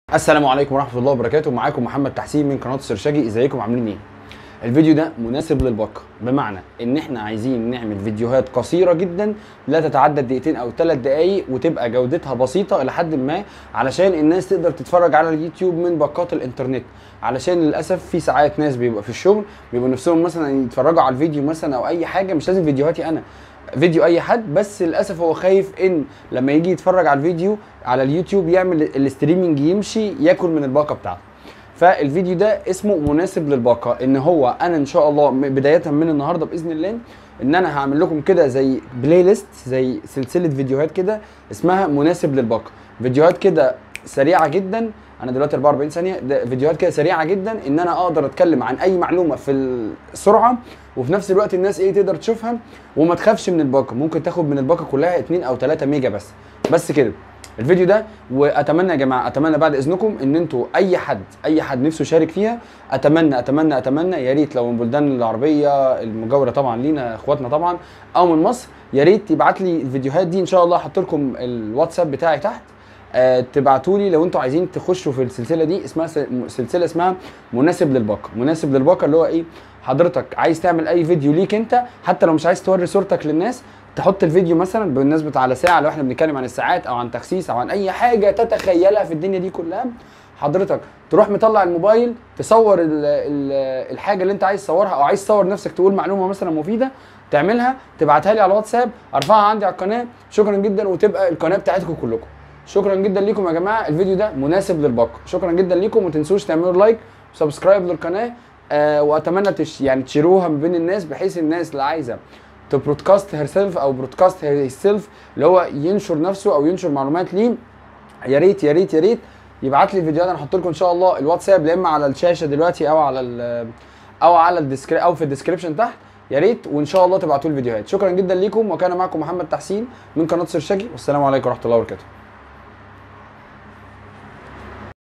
السلام عليكم ورحمه الله وبركاته معاكم محمد تحسين من قناه السرشاجي ازيكم عاملين ايه الفيديو ده مناسب للباقه بمعنى ان احنا عايزين نعمل فيديوهات قصيره جدا لا تتعدى دقيقتين او ثلاث دقائق وتبقى جودتها بسيطه لحد ما علشان الناس تقدر تتفرج على اليوتيوب من باقات الانترنت علشان للاسف في ساعات ناس بيبقى في الشغل بيبقوا نفسهم مثلا يتفرجوا على الفيديو مثلا او اي حاجه مش لازم فيديوهاتي انا فيديو اي حد بس للاسف هو خايف ان لما يجي يتفرج على الفيديو على اليوتيوب يعمل الاستريمنج يمشي ياكل من الباقه بتاعته فالفيديو ده اسمه مناسب للباقه ان هو انا ان شاء الله م- بدايه من النهارده باذن الله ان انا هعمل لكم كده زي بلاي ليست زي سلسله فيديوهات كده اسمها مناسب للباقه فيديوهات كده سريعه جدا انا دلوقتي 44 ثانيه ده فيديوهات كده سريعه جدا ان انا اقدر اتكلم عن اي معلومه في السرعه وفي نفس الوقت الناس ايه تقدر تشوفها وما تخافش من الباقه ممكن تاخد من الباقه كلها 2 او 3 ميجا بس بس كده الفيديو ده واتمنى يا جماعه اتمنى بعد اذنكم ان انتوا اي حد اي حد نفسه يشارك فيها اتمنى اتمنى اتمنى يا ريت لو من البلدان العربيه المجاوره طبعا لينا اخواتنا طبعا او من مصر يا ريت يبعت لي الفيديوهات دي ان شاء الله هحط لكم الواتساب بتاعي تحت آه تبعتوا لي لو انتوا عايزين تخشوا في السلسله دي اسمها س- سلسله اسمها مناسب للباقه مناسب للباقه اللي هو ايه حضرتك عايز تعمل اي فيديو ليك انت حتى لو مش عايز توري صورتك للناس تحط الفيديو مثلا بالنسبه على ساعه لو احنا بنتكلم عن الساعات او عن تخسيس او عن اي حاجه تتخيلها في الدنيا دي كلها حضرتك تروح مطلع الموبايل تصور ال ال الحاجه اللي انت عايز تصورها او عايز تصور نفسك تقول معلومه مثلا مفيده تعملها تبعتها لي على الواتساب ارفعها عندي على القناه شكرا جدا وتبقى القناه بتاعتكم كلكم شكرا جدا ليكم يا جماعه الفيديو ده مناسب للباقه شكرا جدا ليكم وما تنسوش تعملوا لايك وسبسكرايب للقناه آه واتمنى تش يعني تشيروها ما بين الناس بحيث الناس اللي عايزه تبرودكاست هير سيلف او برودكاست هير سيلف اللي هو ينشر نفسه او ينشر معلومات ليه يا ريت يا ريت يا ريت يبعت لي الفيديوهات انا هحط لكم ان شاء الله الواتساب يا اما على الشاشه دلوقتي او على ال او على الديسكري او في الديسكربشن تحت يا ريت وان شاء الله تبعتوا لي الفيديوهات شكرا جدا ليكم وكان معكم محمد تحسين من قناه سرشاجي والسلام عليكم ورحمه الله وبركاته